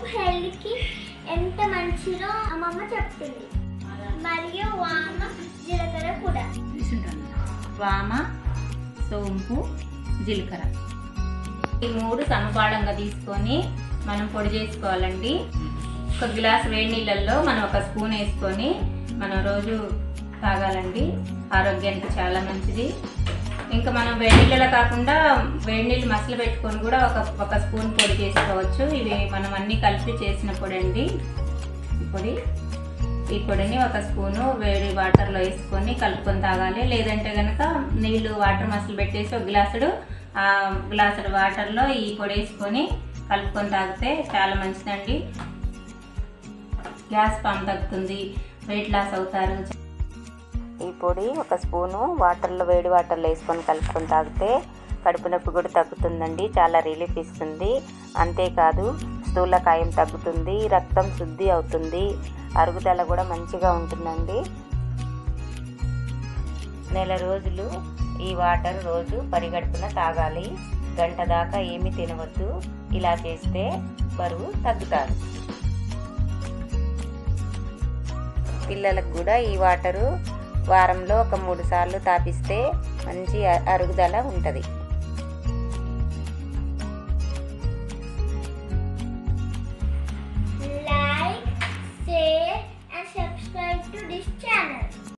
హెల్త్కి ఎంత మంచిదో అమ్మమ్మ చెప్తుంది మరియు వామ జీలకర్ర కూడా తీసుంటాను వామ సోంపు జీలకర్ర ఈ మూడు సమపాళంగా తీసుకొని మనం పొడి చేసుకోవాలండి ఒక గ్లాస్ వేడి నీళ్ళల్లో మనం ఒక స్పూన్ వేసుకొని మనం రోజు తాగాలండి ఆరోగ్యానికి చాలా మంచిది ఇంకా మనం వేడి నీళ్ళలో కాకుండా వేడి నీళ్ళు మసలు పెట్టుకొని కూడా ఒక ఒక స్పూన్ పొడి చేసుకోవచ్చు ఇవి మనం అన్నీ కలిపి చేసిన పొడి అండి ఈ పొడి ఈ పొడిని ఒక స్పూను వేడి వాటర్లో వేసుకొని కలుపుకొని తాగాలి లేదంటే కనుక నీళ్ళు వాటర్ మసలు పెట్టేసి ఒక గ్లాసుడు ఆ గ్లాసుడు వాటర్లో ఈ పొడి వేసుకొని కలుపుకొని తాగితే చాలా మంచిదండి గ్యాస్ పామ్ తగ్గుతుంది వెయిట్ లాస్ అవుతారు ఈ పొడి ఒక స్పూను వాటర్లో వేడి వాటర్లో వేసుకొని కలుపుకొని తాగితే కడుపు నొప్పి కూడా తగ్గుతుందండి చాలా రిలీఫ్ ఇస్తుంది అంతేకాదు స్థూలకాయం తగ్గుతుంది రక్తం శుద్ధి అవుతుంది అరుగుదల కూడా మంచిగా ఉంటుందండి నెల రోజులు ఈ వాటర్ రోజు పరిగడుపున తాగాలి గంట దాకా ఏమీ తినవద్దు ఇలా చేస్తే బరువు తగ్గుతారు పిల్లలకు కూడా ఈ వాటరు వారంలో ఒక మూడు సార్లు తాపిస్తే మంచి అ- అరుగుదల ఉంటుంది like, share and subscribe to this channel.